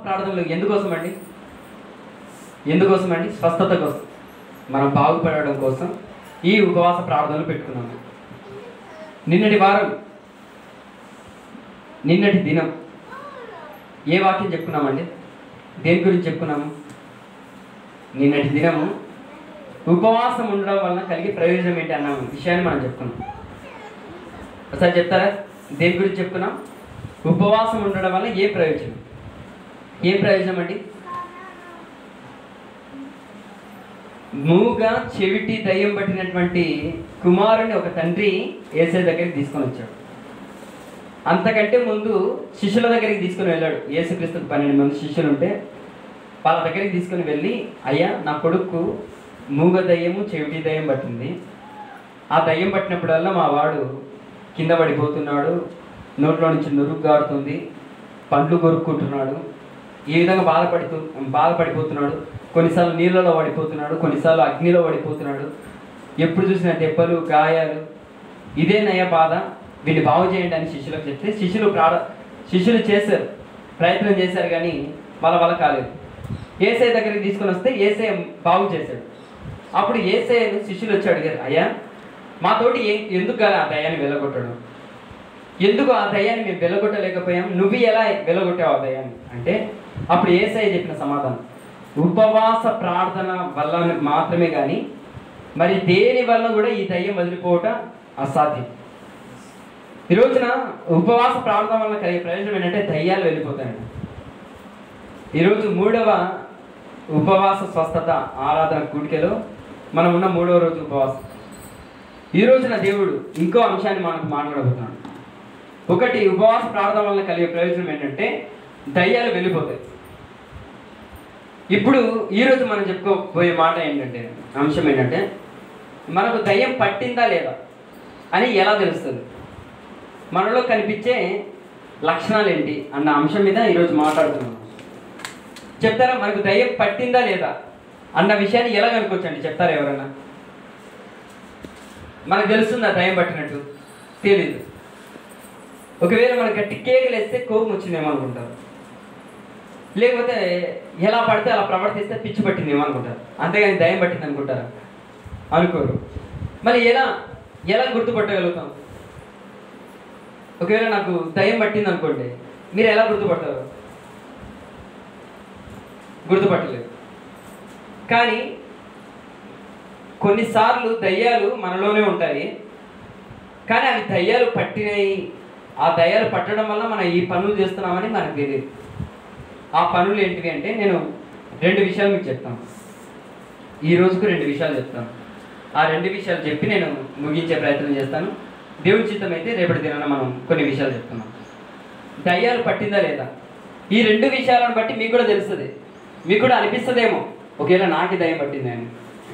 ప్రార్థనలు ఎందుకోసం అండి ఎందుకోసం అండి స్వస్థత కోసం మనం బాగుపడడం కోసం ఈ ఉపవాస ప్రార్థనలు పెట్టుకున్నాము నిన్నటి వారం నిన్నటి దినం ఏ వాక్యం చెప్పుకున్నామండి దేని గురించి చెప్పుకున్నాము నిన్నటి దినము ఉపవాసం ఉండడం వలన కలిగే ప్రయోజనం ఏంటి అన్న విషయాన్ని మనం చెప్పుకున్నాం ఒకసారి చెప్తారా దేని గురించి చెప్పుకున్నాం ఉపవాసం ఉండడం వల్ల ఏ ప్రయోజనం ఏ ప్రయోజనం అండి మూగా చెవిటి దయ్యం పట్టినటువంటి కుమారుని ఒక తండ్రి ఏసై దగ్గరికి తీసుకొని వచ్చాడు అంతకంటే ముందు శిష్యుల దగ్గరికి తీసుకొని వెళ్ళాడు యేసుక్రీస్తుకు పన్నెండు మంది శిష్యులు ఉంటే వాళ్ళ దగ్గరికి తీసుకొని వెళ్ళి అయ్యా నా కొడుకు మూగ దయ్యము చెవిటి దయ్యం పట్టింది ఆ దయ్యం పట్టినప్పుడల్లా మా వాడు కింద పడిపోతున్నాడు నోట్లో నుంచి నురుగు గారుతుంది పండ్లు కొరుక్కుంటున్నాడు ఈ విధంగా బాధపడుతూ బాధపడిపోతున్నాడు కొన్నిసార్లు నీళ్ళలో పడిపోతున్నాడు కొన్నిసార్లు అగ్నిలో పడిపోతున్నాడు ఎప్పుడు చూసిన దెబ్బలు గాయాలు ఇదేనయ్యా బాధ వీడిని బాగు చేయండి అని శిష్యులకు చెప్తే శిష్యులు ప్రాణ శిష్యులు చేశారు ప్రయత్నం చేశారు కానీ వాళ్ళ వల్ల కాలేదు ఏసఐ దగ్గరికి తీసుకొని వస్తే ఏసఐ బాగు చేశాడు అప్పుడు ఏసఐను శిష్యులు వచ్చి అడిగారు అయ్యా మాతోటి ఏ ఎందుకు కాదు ఆ దయ్యాన్ని వెళ్ళగొట్టడం ఎందుకు ఆ దయ్యాన్ని మేము వెలగొట్టలేకపోయాం నువ్వు ఎలా వెలగొట్టావు ఆ దయ్యాన్ని అంటే అప్పుడు ఏసఐ చెప్పిన సమాధానం ఉపవాస ప్రార్థన వల్ల మాత్రమే కానీ మరి దేని వల్ల కూడా ఈ దయ్యం వదిలిపోవటం అసాధ్యం ఈ రోజున ఉపవాస ప్రార్థన వల్ల కలిగే ప్రయోజనం ఏంటంటే దయ్యాలు వెళ్ళిపోతాయండి ఈరోజు మూడవ ఉపవాస స్వస్థత ఆరాధన కూడికలో మనం ఉన్న మూడవ రోజు ఉపవాసం ఈ రోజున దేవుడు ఇంకో అంశాన్ని మనకు మాట్లాడబోతున్నాడు ఒకటి ఉపవాస ప్రార్థన వల్ల కలిగే ప్రయోజనం ఏంటంటే దయ్యాలు వెళ్ళిపోతాయి ఇప్పుడు ఈరోజు మనం చెప్పుకోబోయే మాట ఏంటంటే అంశం ఏంటంటే మనకు దయ్యం పట్టిందా లేదా అని ఎలా తెలుస్తుంది మనలో కనిపించే లక్షణాలు ఏంటి అన్న అంశం మీద ఈరోజు మాట్లాడుతున్నాం చెప్తారా మనకు దయ్యం పట్టిందా లేదా అన్న విషయాన్ని ఎలా కనుక్కోవచ్చండి చెప్తారా ఎవరైనా మనకు తెలుస్తుందా దయ్యం పట్టినట్టు తెలీదు ఒకవేళ మనకి గట్టి కేకలు వేస్తే కోపం వచ్చిందేమో అనుకుంటారు లేకపోతే ఎలా పడితే అలా ప్రవర్తిస్తే పిచ్చి పట్టిందేమో అనుకుంటారు అంతేగాని దయ్యం పట్టింది అనుకుంటారా అనుకోరు మరి ఎలా ఎలా గుర్తుపట్టగలుగుతాం ఒకవేళ నాకు దయ్యం పట్టింది అనుకోండి మీరు ఎలా గుర్తుపడతారు గుర్తుపట్టలేదు కానీ కొన్నిసార్లు దయ్యాలు మనలోనే ఉంటాయి కానీ అవి దయ్యాలు పట్టినాయి ఆ దయ్యాలు పట్టడం వల్ల మనం ఈ పనులు చేస్తున్నామని మనకు తెలియదు ఆ పనులు ఏంటివి అంటే నేను రెండు విషయాలు మీకు చెప్తాను ఈ రోజుకు రెండు విషయాలు చెప్తాను ఆ రెండు విషయాలు చెప్పి నేను ముగించే ప్రయత్నం చేస్తాను దేవుడి చిత్తం అయితే రేపటి దినాన మనం కొన్ని విషయాలు చెప్తున్నాం దయ్యాలు పట్టిందా లేదా ఈ రెండు విషయాలను బట్టి మీకు కూడా తెలుస్తుంది మీకు కూడా అనిపిస్తుందేమో ఒకవేళ నాకి దయ్యం పట్టింది అని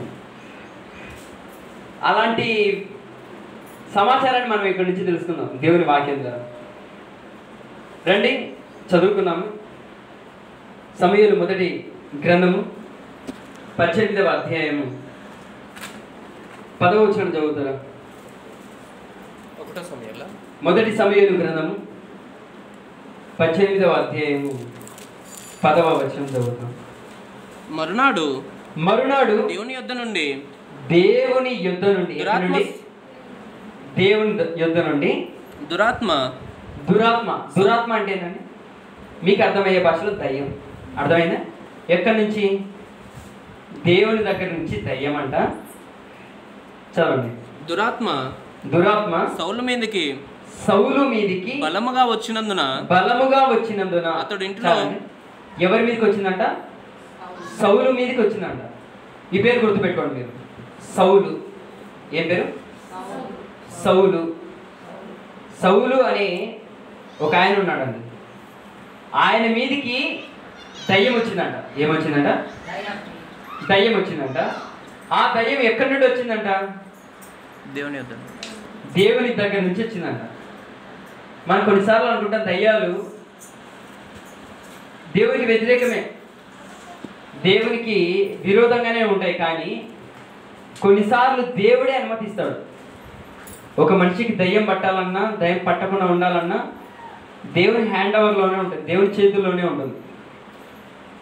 అలాంటి సమాచారాన్ని మనం ఇక్కడి నుంచి తెలుసుకుందాం దేవుని వాక్యం ద్వారా రండి చదువుకుందాము సమయలు మొదటి గ్రంథము పద్దెనిమిదవ అధ్యాయము పదవ వచనం చదువుతారా ఒకటో సమయంలో మొదటి సమయలు గ్రంథము పద్దెనిమిదవ అధ్యాయము పదవ వచనం చదువుతాం మరునాడు మరునాడు దేవుని యొద్ద నుండి దేవుని యుద్ధ నుండి ఎక్కడి దురాత్మ నుండి దేవుని యుద్ధ నుండి దురాత్మ దురాత్మ దురాత్మ అంటే ఏంటండి మీకు అర్థమయ్యే భాషలో దయ్యం అర్థమైందా ఎక్కడి నుంచి దేవుని దగ్గర నుంచి దయ్యం అంట చదవండి దురాత్మ దురాత్మ సౌలు మీదకి సౌలు మీదికి బలముగా వచ్చినందున బలముగా వచ్చినందున అతడు ఇంట్లో- చదవండి. ఎవరి మీదకి వచ్చిందంట సౌలు మీదకి వచ్చిందంట ఈ పేరు గుర్తుపెట్టుకోండి మీరు సౌలు ఏం పేరు సౌలు సౌలు అనే ఒక ఆయన ఉన్నాడండి ఆయన మీదికి దయ్యం వచ్చిందంట ఏమొచ్చిందంట దయ్యం వచ్చిందంట ఆ దయ్యం ఎక్కడి నుండి వచ్చిందంట దేవుని యొద్ద దేవుని దగ్గర నుంచి వచ్చిందంట మనం కొన్నిసార్లు అనుకుంటాం దయ్యాలు దేవునికి వ్యతిరేకమే దేవునికి విరోధంగానే ఉంటాయి కానీ కొన్నిసార్లు దేవుడే అనుమతిస్తాడు ఒక మనిషికి దయ్యం పట్టాలన్నా దయ్యం పట్టకుండా ఉండాలన్నా దేవుని హ్యాండ్ ఓవర్లోనే ఉంటుంది దేవుని చేతుల్లోనే ఉంటుంది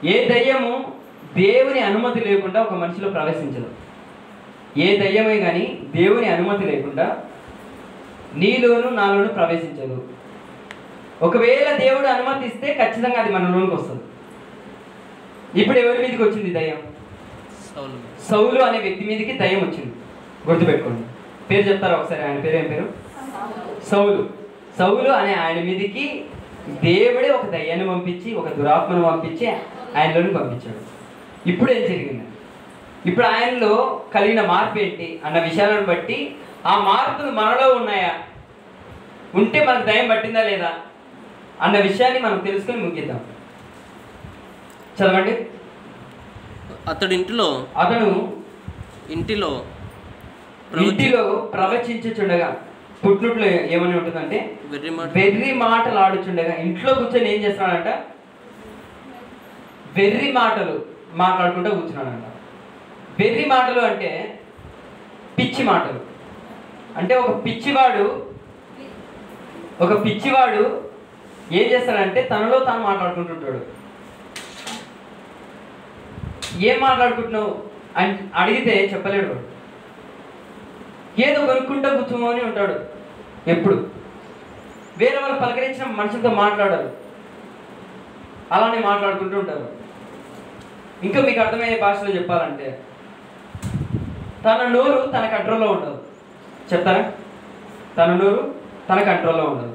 ఏ దయ్యము దేవుని అనుమతి లేకుండా ఒక మనిషిలో ప్రవేశించదు ఏ దయ్యమే కానీ దేవుని అనుమతి లేకుండా నీలోను నాలోను ప్రవేశించదు ఒకవేళ దేవుడు అనుమతిస్తే ఖచ్చితంగా అది మనలోనికి వస్తుంది ఇప్పుడు ఎవరి మీదకి వచ్చింది దయ్యం సౌలు సౌలు అనే వ్యక్తి మీదకి దయ్యం వచ్చింది గుర్తుపెట్టుకోండి పేరు చెప్తారా ఒకసారి ఆయన పేరు ఏం పేరు సౌలు సౌలు అనే ఆయన మీదకి దేవుడే ఒక దయ్యాన్ని పంపించి ఒక దురాత్మను పంపించి ఆయనలోని పంపించాడు ఇప్పుడు ఏం జరిగింది ఇప్పుడు ఆయనలో కలిగిన మార్పు ఏంటి అన్న విషయాలను బట్టి ఆ మార్పులు మనలో ఉన్నాయా ఉంటే మనకు దయ్యం పట్టిందా లేదా అన్న విషయాన్ని మనం తెలుసుకొని ముగిద్దాం చదవండి అతడి ఇంటిలో అతను ఇంటిలో ప్రవచి- ఇంటిలో ప్రవచించుచుండగా పుట్టినట్లు ఏమని ఉంటుందంటే వెర్రి మాట వెర్రి మాటలు ఆడుచుండగా ఇంట్లో కూర్చొని ఏం చేస్తున్నాడంట వెర్రి మాటలు మాట్లాడుకుంటూ కూర్చున్నాడంట వెర్రి మాటలు అంటే పిచ్చి మాటలు అంటే ఒక పిచ్చివాడు ఒక పిచ్చివాడు ఏం చేస్తాడంటే తనలో తాను మాట్లాడుకుంటుంటాడు ఏం మాట్లాడుకుంటున్నావు అని అడిగితే చెప్పలేడు వాడు. ఏదో కొనుక్కుంటూ కూర్చోమని ఉంటాడు ఎప్పుడు వేరే వాళ్ళు పలకరించిన మనుషులతో మాట్లాడరు అలానే మాట్లాడుకుంటూ ఉంటారు ఇంకా మీకు అర్థమయ్యే భాషలో చెప్పాలంటే తన నోరు తన కంట్రోల్లో ఉండదు చెప్తారా తన నోరు తన కంట్రోల్లో ఉండదు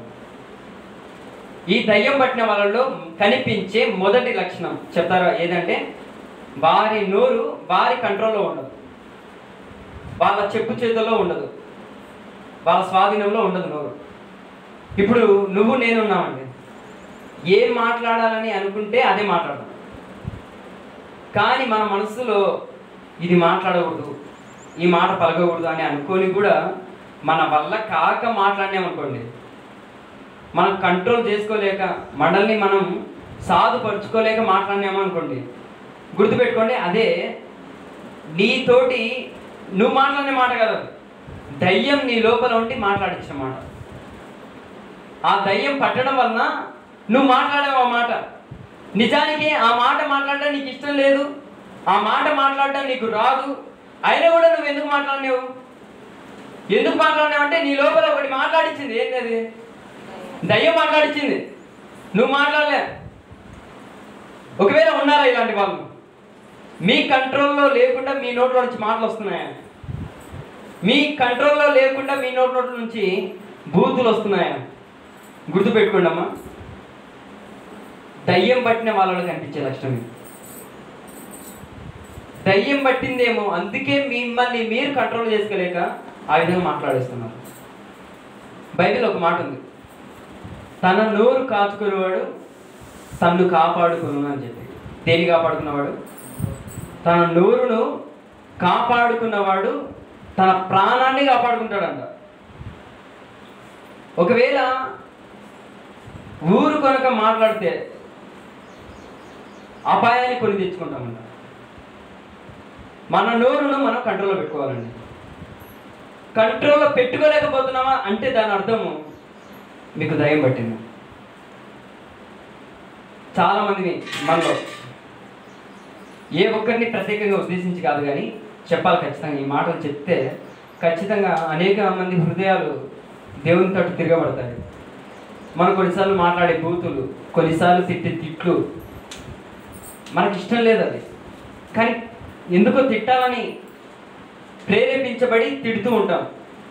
ఈ దయ్యం పట్టిన వాళ్ళలో కనిపించే మొదటి లక్షణం చెప్తారా ఏదంటే వారి నోరు వారి కంట్రోల్లో ఉండదు వాళ్ళ చెప్పు చేతుల్లో ఉండదు వాళ్ళ స్వాధీనంలో ఉండదు నోరు ఇప్పుడు నువ్వు నేను ఉన్నామండి ఏం మాట్లాడాలని అనుకుంటే అదే మాట్లాడదాం కానీ మన మనసులో ఇది మాట్లాడకూడదు ఈ మాట పలకకూడదు అని అనుకొని కూడా మన వల్ల కాక మాట్లాడినామనుకోండి మనం కంట్రోల్ చేసుకోలేక మనల్ని మనం సాధుపరుచుకోలేక మాట్లాడినామనుకోండి గుర్తుపెట్టుకోండి అదే నీతోటి నువ్వు మాట్లాడిన మాట కదా అది. దయ్యం నీ లోపల ఉండి మాట్లాడించిన మాట ఆ దయ్యం పట్టడం వలన నువ్వు మాట్లాడావు ఆ మాట నిజానికి ఆ మాట మాట్లాడడం నీకు ఇష్టం లేదు ఆ మాట మాట్లాడడం నీకు రాదు అయినా కూడా నువ్వు ఎందుకు మాట్లాడినావు ఎందుకు మాట్లాడినావు అంటే నీ లోపల ఒకటి మాట్లాడించింది ఏంటి అది దయ్యం మాట్లాడించింది నువ్వు మాట్లాడలే ఒకవేళ ఉన్నారా ఇలాంటి వాళ్ళు మీ కంట్రోల్లో లేకుండా మీ నోట్లో నుంచి మాటలు వస్తున్నాయా మీ కంట్రోల్లో లేకుండా మీ నోట్లో నుంచి బూతులు వస్తున్నాయా గుర్తుపెట్టుకోండి అమ్మా దయ్యం పట్టిన వాళ్ళలో కనిపించే లక్షణం ఇది దయ్యం పట్టిందేమో అందుకే మిమ్మల్ని మీరు కంట్రోల్ చేసుకోలేక ఆ విధంగా మాట్లాడేస్తున్నారు బైబిల్ ఒక మాట ఉంది తన నోరు కాచుకునేవాడు తన్ను కాపాడుకును అని చెప్పి దేని కాపాడుకున్నవాడు తన నోరును కాపాడుకున్నవాడు తన ప్రాణాన్ని కాపాడుకుంటాడంట ఒకవేళ ఊరు కనుక మాట్లాడితే అపాయాన్ని కొని తెచ్చుకుంటామంట మన నోరును మనం కంట్రోల్లో పెట్టుకోవాలండి కంట్రోల్లో పెట్టుకోలేకపోతున్నామా అంటే దాని అర్థము మీకు దయం పట్టింది చాలా మందిని మనలో ఏ ఒక్కరిని ప్రత్యేకంగా ఉద్దేశించి కాదు కానీ చెప్పాలి ఖచ్చితంగా ఈ మాటలు చెప్తే ఖచ్చితంగా అనేక మంది హృదయాలు దేవుని తట్టు తిరగబడతాయి మనం కొన్నిసార్లు మాట్లాడే బూతులు కొన్నిసార్లు తిట్టే తిట్లు మనకి ఇష్టం లేదు అది కానీ ఎందుకో తిట్టాలని ప్రేరేపించబడి తిడుతూ ఉంటాం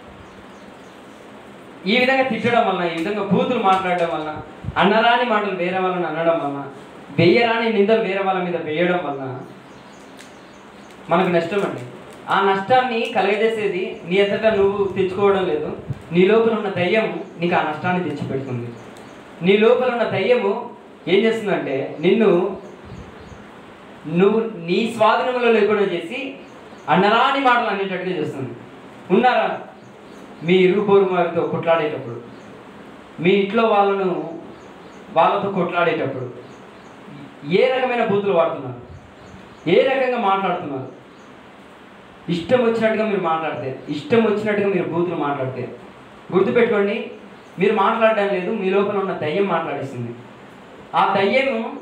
ఈ విధంగా తిట్టడం వలన ఈ విధంగా బూతులు మాట్లాడడం వలన అన్నరాని మాటలు వేరే వాళ్ళని అనడం వలన వెయ్యరాని నిందలు వేరే వాళ్ళ మీద వేయడం వలన మనకు నష్టం అండి ఆ నష్టాన్ని కలగజేసేది నీ అంతటా నువ్వు తెచ్చుకోవడం లేదు నీ లోపల ఉన్న దయ్యం నీకు ఆ నష్టాన్ని తెచ్చిపెడుతుంది నీ లోపల ఉన్న దయ్యము ఏం చేస్తుందంటే నిన్ను నువ్వు నీ స్వాధీనంలో లేకుండా చేసి అన్నరాని మాటలు అనేటట్టుగా చేస్తుంది ఉన్నారా మీ ఇరుగు పొరుగు వారితో కొట్లాడేటప్పుడు మీ ఇంట్లో వాళ్ళను వాళ్ళతో కొట్లాడేటప్పుడు ఏ రకమైన బూతులు వాడుతున్నారు ఏ రకంగా మాట్లాడుతున్నారు ఇష్టం వచ్చినట్టుగా మీరు మాట్లాడితే ఇష్టం వచ్చినట్టుగా మీరు బూతులు మాట్లాడితే గుర్తుపెట్టుకోండి మీరు మాట్లాడడం లేదు మీ లోపల ఉన్న దయ్యం మాట్లాడిస్తుంది ఆ దయ్యం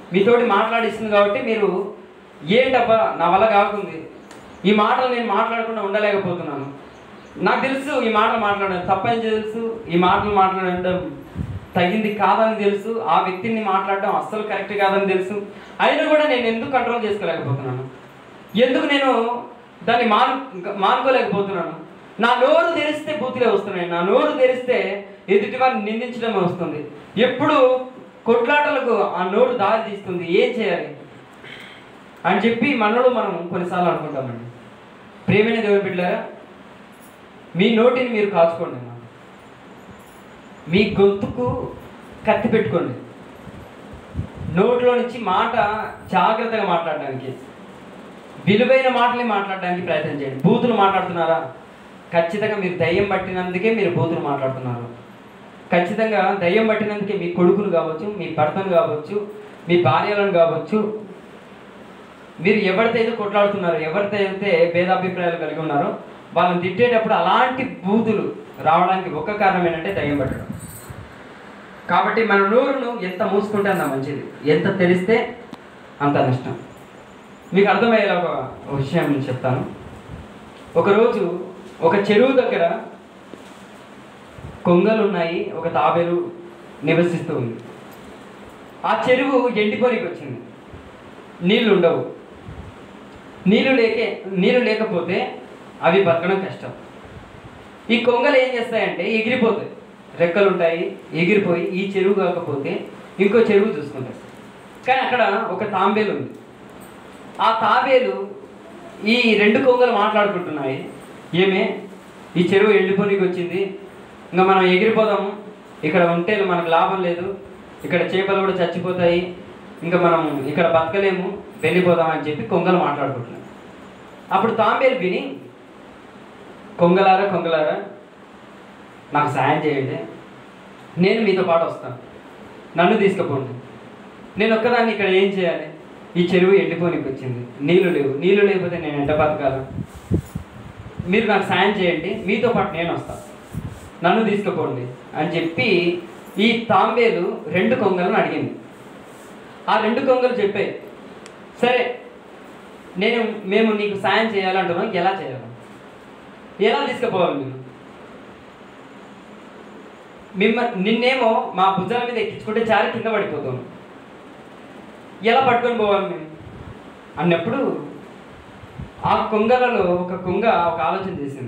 మీతోటి మాట్లాడిస్తుంది కాబట్టి మీరు ఏంటబ్బా నా వల్ల కాకుంది ఈ మాటలు నేను మాట్లాడకుండా ఉండలేకపోతున్నాను నాకు తెలుసు ఈ మాటలు మాట్లాడడం తప్పని తెలుసు ఈ మాటలు మాట్లాడడం తగింది కాదని తెలుసు ఆ వ్యక్తిని మాట్లాడడం అస్సలు కరెక్ట్ కాదని తెలుసు అయినా కూడా నేను ఎందుకు కంట్రోల్ చేసుకోలేకపోతున్నాను ఎందుకు నేను దాన్ని మాను మానుకోలేకపోతున్నాను నా నోరు తెరిస్తే బూతులే వస్తున్నాయి నా నోరు తెరిస్తే ఎదుటి వారిని నిందించడమే వస్తుంది ఎప్పుడు కొట్లాటలకు ఆ నోరు దారి తీస్తుంది ఏం చేయాలి అని చెప్పి మనలో మనం కొన్నిసార్లు అనుకుంటామండి ప్రేమైన దేవుని బిడ్డారా మీ నోటిని మీరు కాచుకోండి అన్న. మీ గొంతుకు కత్తి పెట్టుకోండి నోట్లో నుంచి మాట జాగ్రత్తగా మాట్లాడడానికి విలువైన మాటలే మాట్లాడడానికి ప్రయత్నం చేయండి బూతులు మాట్లాడుతున్నారా ఖచ్చితంగా మీరు దయ్యం పట్టినందుకే మీరు బూతులు మాట్లాడుతున్నారు ఖచ్చితంగా దయ్యం పట్టినందుకే మీ కొడుకులు కావచ్చు మీ భర్తను కావచ్చు మీ భార్యలను కావచ్చు మీరు ఎవరితో అయితే కొట్లాడుతున్నారో ఎవరితో అయితే భేదాభిప్రాయాలు కలిగి ఉన్నారో వాళ్ళని తిట్టేటప్పుడు అలాంటి బూతులు రావడానికి ఒక్క కారణం ఏంటంటే దయ్యం పట్టడం కాబట్టి మన నోరును ఎంత మూసుకుంటే అంత మంచిది ఎంత తెలిస్తే అంత నష్టం మీకు అర్థమయ్యేలా ఒక ఒక విషయం నేను చెప్తాను ఒకరోజు ఒక చెరువు దగ్గర కొంగలు ఉన్నాయి ఒక తాబేలు నివసిస్తూ ఉంది ఆ చెరువు ఎండిపోనికి వచ్చింది నీళ్ళు ఉండవు నీళ్ళు లేకే నీళ్ళు లేకపోతే అవి బతకడం కష్టం ఈ కొంగలు ఏం చేస్తాయంటే ఎగిరిపోతాయి రెక్కలు ఉంటాయి ఎగిరిపోయి ఈ చెరువు కాకపోతే ఇంకో చెరువు చూసుకుంటాయి కానీ అక్కడ ఒక తాంబేలు ఉంది ఆ తాబేలు ఈ రెండు కొంగలు మాట్లాడుకుంటున్నాయి ఏమే ఈ చెరువు ఎండిపోనికి వచ్చింది ఇంకా మనం ఎగిరిపోదాము ఇక్కడ ఉంటే మనకు లాభం లేదు ఇక్కడ చేపలు కూడా చచ్చిపోతాయి ఇంకా మనం ఇక్కడ బతకలేము వెళ్ళిపోదాం అని చెప్పి కొంగలు మాట్లాడుకుంటున్నాయి అప్పుడు తాంబేలు విని కొంగలారా కొంగలారా నాకు సాయం చేయండి నేను మీతో పాటు వస్తాను నన్ను తీసుకుపోండి నేను ఒక్కదాన్ని ఇక్కడ ఏం చేయాలి ఈ చెరువు ఎండిపోనికి వచ్చింది నీళ్లు లేవు నీళ్లు లేకపోతే నేను ఎంట బతకాలి మీరు నాకు సాయం చేయండి మీతో పాటు నేను వస్తాను నన్ను తీసుకుపోండి అని చెప్పి ఈ తాంబేలు రెండు కొంగలను అడిగింది ఆ రెండు కొంగలు చెప్పాయి సరే నేను మేము నీకు సాయం చేయాలంటున్నాం ఎలా చేయాలి ఎలా తీసుకుపోవాలి నేను మిమ్మ నిన్నేమో మా భుజాల మీద ఎక్కించుకుంటే చారి కింద పడిపోతాను ఎలా పట్టుకొని పోవాలి మేము అన్నప్పుడు ఆ కొంగలలో ఒక కొంగ ఒక ఆలోచన చేసింది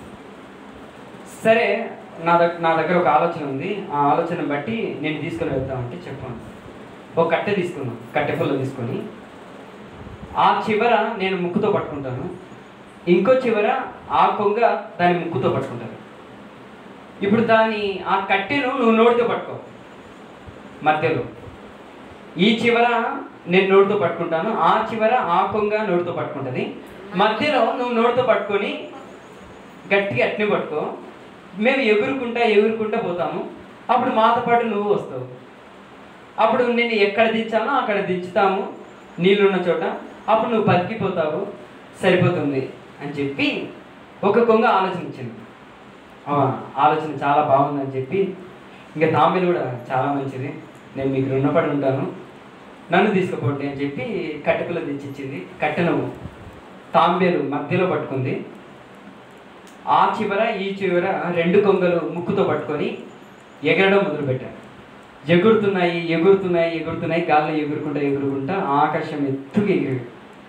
సరే నా దగ్గర నా దగ్గర ఒక ఆలోచన ఉంది ఆ ఆలోచన బట్టి నేను తీసుకొని వెళ్తామంటే చెప్పాను ఒక కట్టె తీసుకున్నాను కట్టె పుల్ల తీసుకొని ఆ చివర నేను ముక్కుతో పట్టుకుంటాను ఇంకో చివర ఆ కొంగ దాని ముక్కుతో పట్టుకుంటాను ఇప్పుడు దాని ఆ కట్టెను నువ్వు నోటితో పట్టుకో మధ్యలో ఈ చివర నేను నోటితో పట్టుకుంటాను ఆ చివర ఆ కొంగ నోటితో పట్టుకుంటుంది మధ్యలో నువ్వు నోటితో పట్టుకొని గట్టిగా అట్నే పట్టుకో మేము ఎగురుకుంటా ఎగురుకుంటా పోతాము అప్పుడు మాతో పాటు నువ్వు వస్తావు అప్పుడు నేను ఎక్కడ దించానో అక్కడ దించుతాము నీళ్ళున్న చోట అప్పుడు నువ్వు బతికిపోతావు సరిపోతుంది అని చెప్పి ఒక కొంగ ఆలోచించింది ఆ, ఆలోచన చాలా బాగుందని చెప్పి ఇంకా తాంబేలు కూడా చాలా మంచిది నేను మీకు రుణపడి ఉంటాను నన్ను తీసుకుపోండి అని చెప్పి కట్టెపిల్ల తెచ్చిచ్చింది కట్టెను తాంబేలు మధ్యలో పట్టుకుంది ఆ చివర ఈ చివర రెండు కొంగలు ముక్కుతో పట్టుకొని ఎగరడం మొదలుపెట్టారు ఎగురుతున్నాయి ఎగురుతున్నాయి ఎగురుతున్నాయి గాల్లో ఎగురుకుంటా ఎగురుకుంటా ఆకాశం ఎత్తుకు ఎగిరి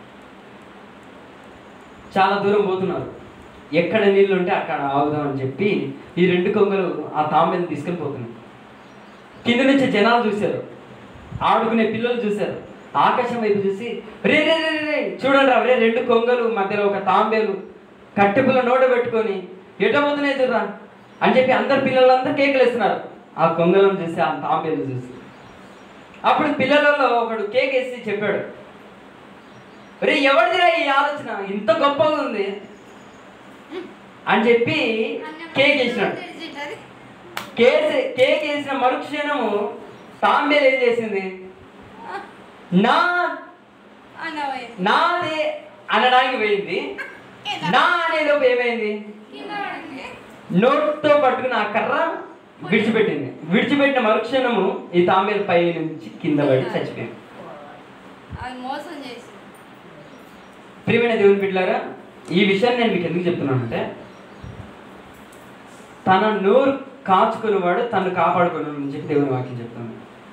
చాలా దూరం పోతున్నారు ఎక్కడ నీళ్ళు ఉంటే అక్కడ ఆగుదాం అని చెప్పి ఈ రెండు కొంగలు ఆ తాంబేలు తీసుకొని పోతున్నాయి కింద నుంచి జనాలు చూశారు ఆడుకునే పిల్లలు చూశారు ఆకాశం వైపు చూసి రే రే రే రే, రే చూడండి రా రే రెండు కొంగలు మధ్యలో ఒక తాంబేలు కట్టెపుల్ల నోట పెట్టుకొని ఎటబోతున్నాయి చూడరా అని చెప్పి అందరు పిల్లలందరూ కేకలు వేస్తున్నారు ఆ కొంగలను చూసి ఆ తాంబేలు చూసి అప్పుడు పిల్లలలో ఒకడు కేక్ వేసి చెప్పాడు రే ఎవరిదిరా ఈ ఆలోచన ఇంత గొప్పగా ఉంది అని చెప్పి కేక్ వేసినాడు కేక్ కేక్ వేసిన మరుక్షణము తాంబేలు ఏం చేసింది నా నాదే అనడానికి పోయింది నా అనేలోపు ఏమైంది నోట్తో పట్టుకుని ఆ కర్ర విడిచిపెట్టింది విడిచిపెట్టిన మరుక్షణము ఈ తాంబేలు పై నుంచి కింద పడి చచ్చిపోయింది అది మోసం చేసి ప్రియమైన దేవుని బిడ్డలారా ఈ విషయాన్ని నేను మీకు ఎందుకు చెప్తున్నానంటే తన నోరు కాచుకునేవాడు తను కాపాడుకున్నాడు అని చెప్పి దేవుని వాక్యం చెప్తాను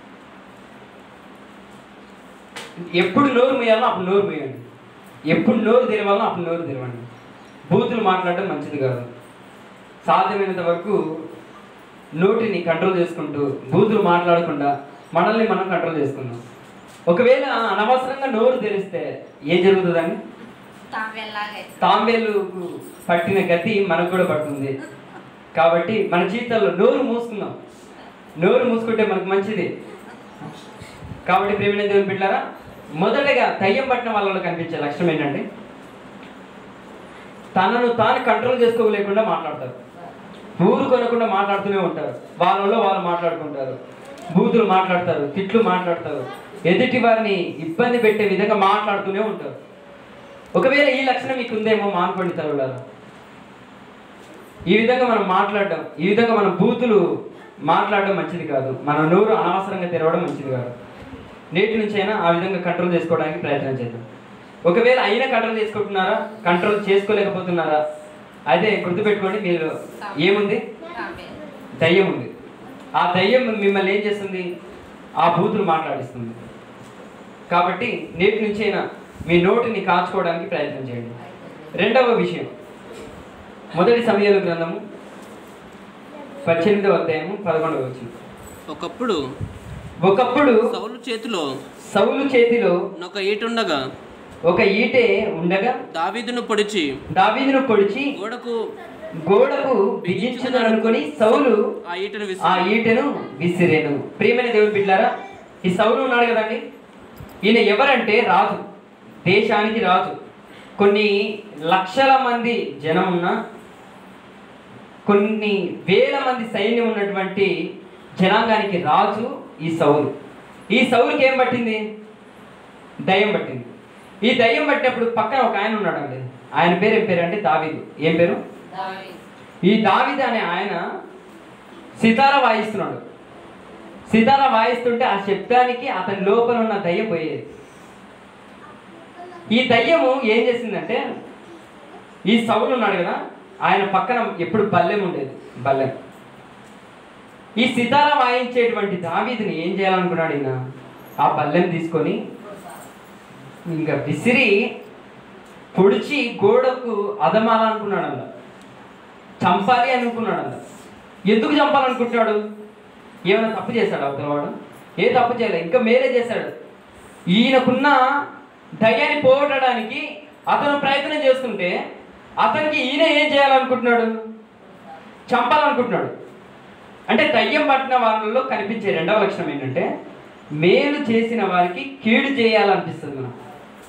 ఎప్పుడు నోరు మూయాలో అప్పుడు నోరు మూయండి ఎప్పుడు నోరు తెరవాలో అప్పుడు నోరు తెరవండి బూతులు మాట్లాడడం మంచిది కాదు సాధ్యమైనంత వరకు నోటిని కంట్రోల్ చేసుకుంటూ బూతులు మాట్లాడకుండా మనల్ని మనం కంట్రోల్ చేసుకుందాం ఒకవేళ అనవసరంగా నోరు తెరిస్తే ఏం జరుగుతుందండి తావేలాగే తాంబేలు పట్టిన గతి మనకు కూడా పడుతుంది కాబట్టి మన జీవితాల్లో నోరు మూసుకుందాం నోరు మూసుకుంటే మనకు మంచిది కాబట్టి ప్రేమైన దేవుని బిడ్డారా మొదటగా దయ్యం పట్టిన వాళ్ళలో కనిపించే లక్ష్యం ఏంటంటే తనను తాను కంట్రోల్ చేసుకోలేకుండా మాట్లాడతారు ఊరు కొనకుండా మాట్లాడుతూనే ఉంటారు వాళ్ళలో వాళ్ళు మాట్లాడుకుంటారు బూతులు మాట్లాడతారు తిట్లు మాట్లాడతారు ఎదుటి వారిని ఇబ్బంది పెట్టే విధంగా మాట్లాడుతూనే ఉంటారు ఒకవేళ ఈ లక్షణం మీకు ఉందేమో మానుకోండి తరువులారా ఈ విధంగా మనం మాట్లాడడం ఈ విధంగా మనం బూతులు మాట్లాడడం మంచిది కాదు మన నోరు అనవసరంగా తెరవడం మంచిది కాదు నేటి నుంచి అయినా ఆ విధంగా కంట్రోల్ చేసుకోవడానికి ప్రయత్నం చేద్దాం ఒకవేళ అయినా కంట్రోల్ చేసుకుంటున్నారా కంట్రోల్ చేసుకోలేకపోతున్నారా అయితే గుర్తుపెట్టుకోండి మీరు ఏముంది తావే దయ్యం ఉంది ఆ దయ్యం మిమ్మల్ని ఏం చేస్తుంది ఆ బూతులు మాట్లాడిస్తుంది కాబట్టి నేటి నుంచైనా మీ నోటిని కాచుకోవడానికి ప్రయత్నం చేయండి రెండవ విషయం మొదటి సమయాల గ్రంథము పద్దెనిమిదవ అధ్యాయము పదకొండవ వచ్చింది ఒకప్పుడు ఒకప్పుడు సౌలు చేతిలో సౌలు చేతిలో ఒక ఈటుండగా ఒక ఈటే ఉండగా దావీదును పొడిచి దావీదును పొడిచి గోడకు గోడకు బిగించుదనుకొని సౌలు ఆ ఈటను ఆ విసిరి ఈటెను విసిరేను ప్రియమైన దేవుని బిడ్డారా ఈ సౌలు ఉన్నాడు కదండి ఈయన ఎవరంటే రాజు దేశానికి రాజు కొన్ని లక్షల మంది జనం ఉన్న కొన్ని వేల మంది సైన్యం ఉన్నటువంటి జనాంగానికి రాజు ఈ సౌలు ఈ సౌలుకి ఏం పట్టింది దయ్యం పట్టింది ఈ దయ్యం పట్టినప్పుడు పక్కన ఒక ఆయన ఉన్నాడండి ఆయన పేరు ఏం పేరు అంటే దావీదు ఏం పేరు దావీ ఈ దావిద అనే ఆయన సితార వాయిస్తున్నాడు సితార వాయిస్తుంటే ఆ శబ్దానికి అతని లోపల ఉన్న దయ్యం పోయేది ఈ దయ్యము ఏం చేసిందంటే ఈ సౌలు ఉన్నాడు కదా ఆయన పక్కన ఎప్పుడు బల్లెం ఉండేది బల్లెం ఈ సితార వాయించేటువంటి దావీదుని ఏం చేయాలనుకున్నాడు ఈయన ఆ బల్లెం తీసుకొని ఇంకా విసిరి పొడిచి గోడకు అదమాలనుకున్నాడు అలా చంపాలి అనుకున్నాడు అంత ఎందుకు చంపాలనుకుంటున్నాడు ఏమైనా తప్పు చేశాడు అవతలవాడు ఏ తప్పు చేయలేదు ఇంకా మేలే చేశాడు ఈయనకున్న దయ్యాన్ని పోగొట్టడానికి అతను ప్రయత్నం చేస్తుంటే అతనికి ఈయన ఏం చేయాలనుకుంటున్నాడు చంపాలనుకుంటున్నాడు అంటే దయ్యం పట్టిన వాళ్ళలో కనిపించే రెండవ లక్షణం ఏంటంటే మేలు చేసిన వారికి కీడు చేయాలనిపిస్తుంది మనం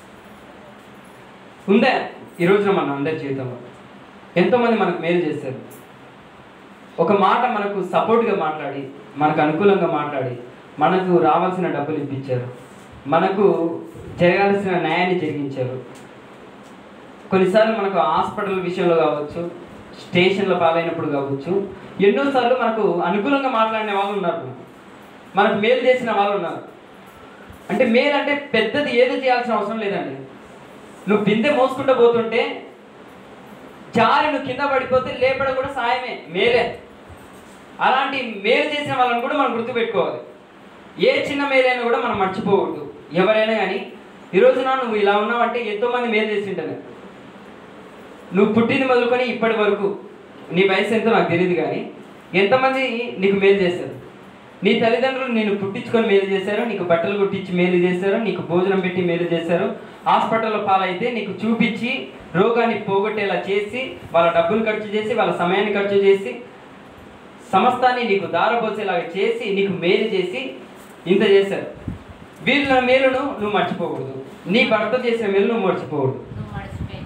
ఉందా ఈ రోజున మన అందరి జీవితంలో ఎంతోమంది మనకు మేలు చేశారు ఒక మాట మనకు సపోర్ట్గా మాట్లాడి మనకు అనుకూలంగా మాట్లాడి మనకు రావాల్సిన డబ్బులు ఇప్పించారు మనకు జరగాల్సిన న్యాయాన్ని జరిగించారు కొన్నిసార్లు మనకు హాస్పిటల్ విషయంలో కావచ్చు స్టేషన్ల పాలైనప్పుడు కావచ్చు ఎన్నోసార్లు మనకు అనుకూలంగా మాట్లాడిన వాళ్ళు ఉన్నారు మనకు మేలు చేసిన వాళ్ళు ఉన్నారు అంటే మేలు అంటే పెద్దది ఏదో చేయాల్సిన అవసరం లేదండి నువ్వు బిందె మోసుకుంటూ పోతుంటే జారి నువ్వు కింద పడిపోతే లేపడం కూడా సాయమే మేలే అలాంటి మేలు చేసిన వాళ్ళని కూడా మనం గుర్తుపెట్టుకోవాలి ఏ చిన్న మేలైనా కూడా మనం మర్చిపోవద్దు ఎవరైనా కానీ ఈ రోజున నువ్వు ఇలా ఉన్నావంటే ఎంతోమంది మేలు చేసి ఉంటాను నువ్వు పుట్టింది మొదలుకొని ఇప్పటి వరకు నీ వయసు ఎంతో నాకు తెలియదు కానీ ఎంతమంది నీకు మేలు చేశారు నీ తల్లిదండ్రులు నేను పుట్టించుకొని మేలు చేశారు నీకు బట్టలు కుట్టించి మేలు చేశారు నీకు భోజనం పెట్టి మేలు చేశారు హాస్పిటల్లో పాలైతే నీకు చూపించి రోగాన్ని పోగొట్టేలా చేసి వాళ్ళ డబ్బులు ఖర్చు చేసి వాళ్ళ సమయాన్ని ఖర్చు చేసి సమస్తాన్ని నీకు దారపోసేలాగా చేసి నీకు మేలు చేసి ఇంత చేశారు వీళ్ళ మేలును నువ్వు మర్చిపోకూడదు నీ భర్త చేసిన మేలు నువ్వు మర్చిపోకూడదు నువ్వు మర్చిపోయి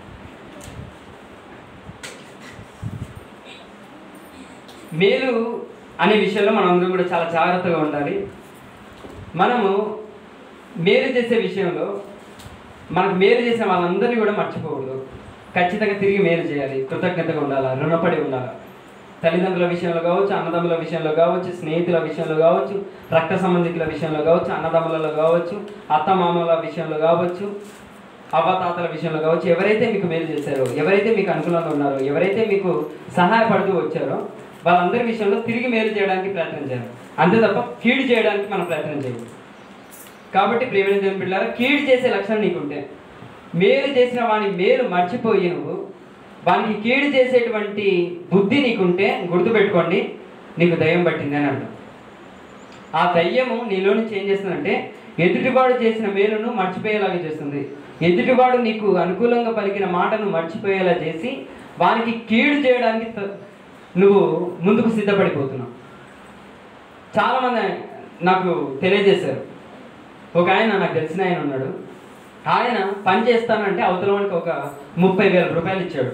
మేలు అనే విషయంలో మనం అందరం కూడా చాలా జాగ్రత్తగా ఉండాలి మనము మేలు చేసే విషయంలో మనకు మేలు చేసిన వాళ్ళందరినీ కూడా మర్చిపోకూడదు ఖచ్చితంగా తిరిగి మేలు చేయాలి కృతజ్ఞతగా ఉండాలి రుణపడి ఉండాలి తల్లిదండ్రుల విషయంలో కావచ్చు అన్నదమ్ముల విషయంలో కావచ్చు స్నేహితుల విషయంలో కావచ్చు రక్త సంబంధికుల విషయంలో కావచ్చు అన్నదమ్ములలో కావచ్చు అత్తమామల విషయంలో కావచ్చు అవ్వతాతల విషయంలో కావచ్చు ఎవరైతే మీకు మేలు చేశారో ఎవరైతే మీకు అనుకూలంగా ఉన్నారో ఎవరైతే మీకు సహాయపడుతూ వచ్చారో వాళ్ళందరి విషయంలో తిరిగి మేలు చేయడానికి ప్రయత్నం చేయాలి అంతే తప్ప కీడు చేయడానికి మనం ప్రయత్నం చేయకూడదు కాబట్టి ప్రేమైన దేవుని పిల్లల కీడు చేసే లక్షణం నీకుంటే మేలు చేసిన వాని మేలు మర్చిపోయి నువ్వు వానికి కీడు చేసేటువంటి బుద్ధి నీకుంటే గుర్తుపెట్టుకోండి నీకు దయ్యం పట్టింది అని అంటాం ఆ దయ్యము నీలో నుంచి ఏం చేస్తుందంటే ఎదుటివాడు చేసిన మేలును మర్చిపోయేలాగా చేస్తుంది ఎదుటివాడు నీకు అనుకూలంగా పలికిన మాటను మర్చిపోయేలా చేసి వానికి కీడు చేయడానికి త- నువ్వు ముందుకు సిద్ధపడిపోతున్నావు చాలామంది నాకు తెలియజేశారు ఒక ఆయన నాకు తెలిసిన ఆయన ఉన్నాడు ఆయన పని చేస్తానంటే అవతల వానికి ఒక ముప్పై వేల రూపాయలు ఇచ్చాడు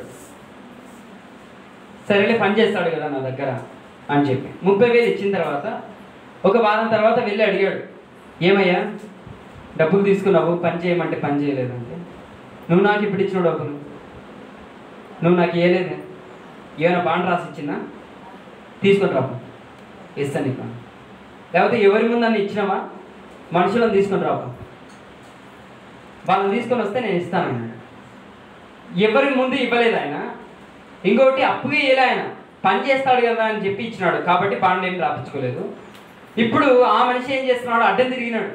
సరేలే పని చేస్తాడు కదా నా దగ్గర అని చెప్పి ముప్పై వేలు ఇచ్చిన తర్వాత ఒక వారం తర్వాత వెళ్ళి అడిగాడు ఏమయ్యా డబ్బులు తీసుకున్నావు పని చేయమంటే పని చేయలేదంటే నువ్వు నాకు ఇప్పుడు ఇచ్చిన డబ్బులు నువ్వు నాకు ఇవ్వలేదే ఏమైనా బాండ్ రాసి ఇచ్చిందా తీసుకొని రాపు ఇస్తాను నీకు లేకపోతే ఎవరి ముందు నన్ను ఇచ్చినావా మనుషులను తీసుకొని రాపు వాళ్ళని తీసుకొని వస్తే నేను ఇస్తాను అన్నాడు ఎవరి ముందు ఇవ్వలేదు ఆయన ఇంకోటి అప్పుగా ఇవ్వలే ఆయన పని చేస్తాడు కదా అని చెప్పి ఇచ్చినాడు కాబట్టి బాండ్ ఏం రాపించుకోలేదు ఇప్పుడు ఆ మనిషి ఏం చేస్తున్నాడు అడ్డం తిరిగినాడు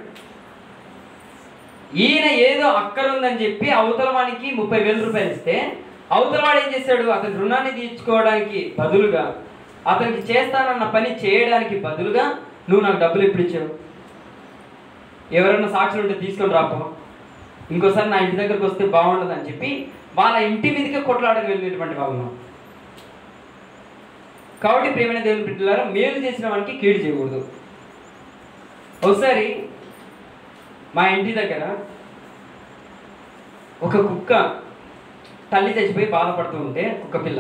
ఈయన ఏదో అక్కరుందని చెప్పి అవతల వానికి ముప్పై వేల రూపాయలు ఇస్తే అవతల వాడు ఏం చేశాడు అతని రుణాన్ని తీర్చుకోవడానికి బదులుగా అతనికి చేస్తానన్న పని చేయడానికి బదులుగా నువ్వు నాకు డబ్బులు ఎప్పుడు ఇచ్చావు ఎవరైనా సాక్షులు ఉంటే తీసుకొని రాపో ఇంకోసారి నా ఇంటి దగ్గరకు వస్తే బాగుండదు అని చెప్పి వాళ్ళ ఇంటి మీదకే కొట్లాడకు వెళ్ళినటువంటి వాళ్ళు ఉన్నాం. కాబట్టి ప్రేమైన దేవుని బిడ్డలారా మేలు చేసిన వానికి కీడు చేయకూడదు ఒకసారి మా ఇంటి దగ్గర ఒక కుక్క తల్లి చచ్చిపోయి బాధపడుతూ ఉంటే కుక్క పిల్ల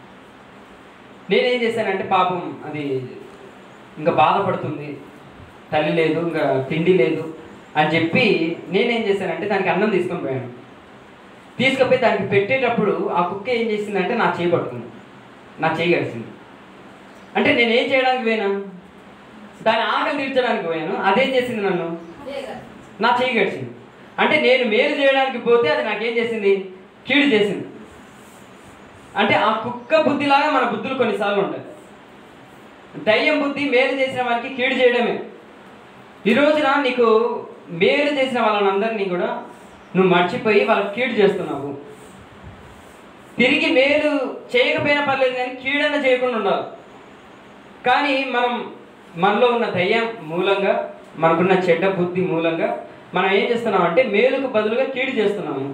నేనేం చేశానంటే పాపం అది ఇంకా బాధపడుతుంది తల్లి లేదు ఇంకా తిండి లేదు అని చెప్పి నేనేం చేశానంటే దానికి అన్నం తీసుకొని పోయాను తీసుకుపోయి దానికి పెట్టేటప్పుడు ఆ కుక్క ఏం చేసిందంటే నా చేయి పట్టుకుంది నా చేయి గడిచింది అంటే నేను ఏం చేయడానికి పోయినా దాని ఆకలి తీర్చడానికి పోయాను అదేం చేసింది నన్ను నా చేయి గడిచింది అంటే నేను మేలు చేయడానికి పోతే అది నాకేం చేసింది కీడు చేసింది అంటే ఆ కుక్క బుద్ధిలాగా మన బుద్ధులు కొన్నిసార్లు ఉంటాయి దయ్యం బుద్ధి మేలు చేసిన వారికి కీడు చేయడమే ఈ రోజున నీకు మేలు చేసిన వాళ్ళనందరినీ కూడా నువ్వు మర్చిపోయి వాళ్ళకి కీడు చేస్తున్నావు తిరిగి మేలు చేయకపోయినా పర్లేదు కానీ కీడన చేయకుండా ఉండాలి కానీ మనం మనలో ఉన్న దయ్యం మూలంగా మనకున్న చెడ్డ బుద్ధి మూలంగా మనం ఏం చేస్తున్నాం అంటే మేలుకు బదులుగా కీడు చేస్తున్నాము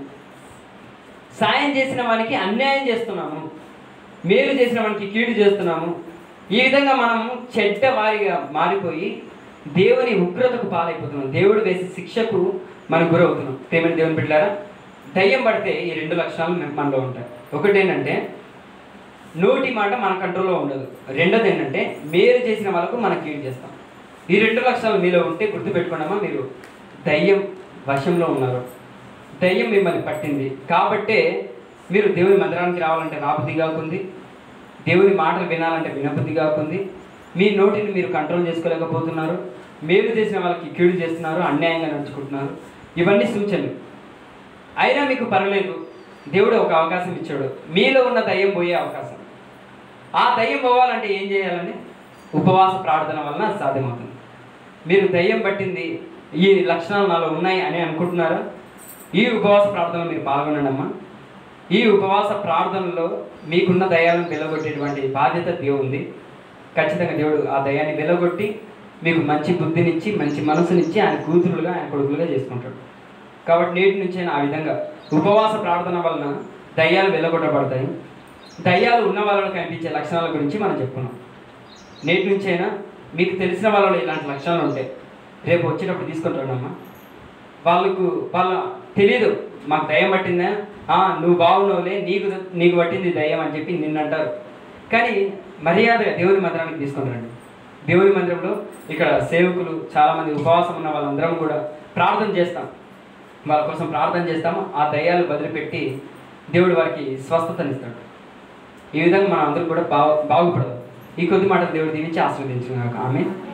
సాయం చేసిన వానికి అన్యాయం చేస్తున్నాము మేలు చేసిన వానికి కీడు చేస్తున్నాము ఈ విధంగా మనము చెడ్డ వారిగా మారిపోయి దేవుని ఉగ్రతకు పాలైపోతున్నాం దేవుడు వేసే శిక్షకు మనం గురవుతున్నాం ప్రేమని దేవుని బిడ్డారా దయ్యం పడితే ఈ రెండు లక్షణాలు మన- మనలో ఉంటాయి ఒకటి ఏంటంటే నోటి మాట మన కంట్రోల్లో ఉండదు రెండోది ఏంటంటే మేలు చేసిన వాళ్ళకు మనం కీడు చేస్తాం ఈ రెండు లక్షణాలు మీలో ఉంటే గుర్తుపెట్టుకున్నామా మీరు దయ్యం వశంలో ఉన్నారు దయ్యం మిమ్మల్ని పట్టింది కాబట్టే మీరు దేవుని మందిరానికి రావాలంటే రాబుద్ది కాకుంది దేవుని మాటలు వినాలంటే వినబుద్ధి కాకుంది మీ నోటిని మీరు కంట్రోల్ చేసుకోలేకపోతున్నారు మేలు చేసిన వాళ్ళకి కీడు చేస్తున్నారు అన్యాయంగా నడుచుకుంటున్నారు ఇవన్నీ సూచనలు అయినా మీకు పర్లేదు దేవుడు ఒక అవకాశం ఇచ్చాడు మీలో ఉన్న దయ్యం పోయే అవకాశం ఆ దయ్యం పోవాలంటే ఏం చేయాలండి ఉపవాస ప్రార్థన వలన అది సాధ్యమవుతుంది మీరు దయ్యం పట్టింది ఈ లక్షణాలు నాలో ఉన్నాయి అని అనుకుంటున్నారా ఈ ఉపవాస ప్రార్థనలో మీరు పాల్గొనండి అమ్మా ఈ ఉపవాస ప్రార్థనలో మీకున్న దయాలను వెలగొట్టేటువంటి బాధ్యత దేవుంది ఖచ్చితంగా దేవుడు ఆ దయాన్ని వెలగొట్టి మీకు మంచి బుద్ధినిచ్చి మంచి మనసునిచ్చి ఆయన కూతురులుగా ఆయన కొడుకులుగా చేసుకుంటాడు కాబట్టి నేటి నుంచి ఆ విధంగా ఉపవాస ప్రార్థన వలన దయ్యాలు వెళ్ళగొట్టబడతాయి దయ్యాలు ఉన్న వాళ్ళలో కనిపించే లక్షణాల గురించి మనం చెప్పుకున్నాం నేటి నుంచైనా మీకు తెలిసిన వాళ్ళలో ఇలాంటి లక్షణాలు ఉంటాయి రేపు వచ్చేటప్పుడు తీసుకొని రండమ్మా వాళ్ళకు వాళ్ళ తెలియదు మాకు దయ్యం పట్టిందా "ఆ, నువ్వు బాగున్నావులే నీకు నీకు పట్టింది దయ్యం అని చెప్పి నిన్ను అంటారు కానీ మర్యాదగా దేవుని మందిరానికి తీసుకొని రండి దేవుని మందిరంలో ఇక్కడ సేవకులు చాలామంది ఉపవాసం ఉన్న వాళ్ళందరం కూడా ప్రార్థన చేస్తాం వాళ్ళ కోసం ప్రార్థన చేస్తాము ఆ దయ్యాలు వదిలిపెట్టి దేవుడు వారికి స్వస్థతనిస్తాడు ఈ విధంగా మనం అందరం కూడా బాగు బాగుపడదాం ఈ కొద్ది మాట దేవుడు దీవించి ఆశీర్వదించుగాక ఆమె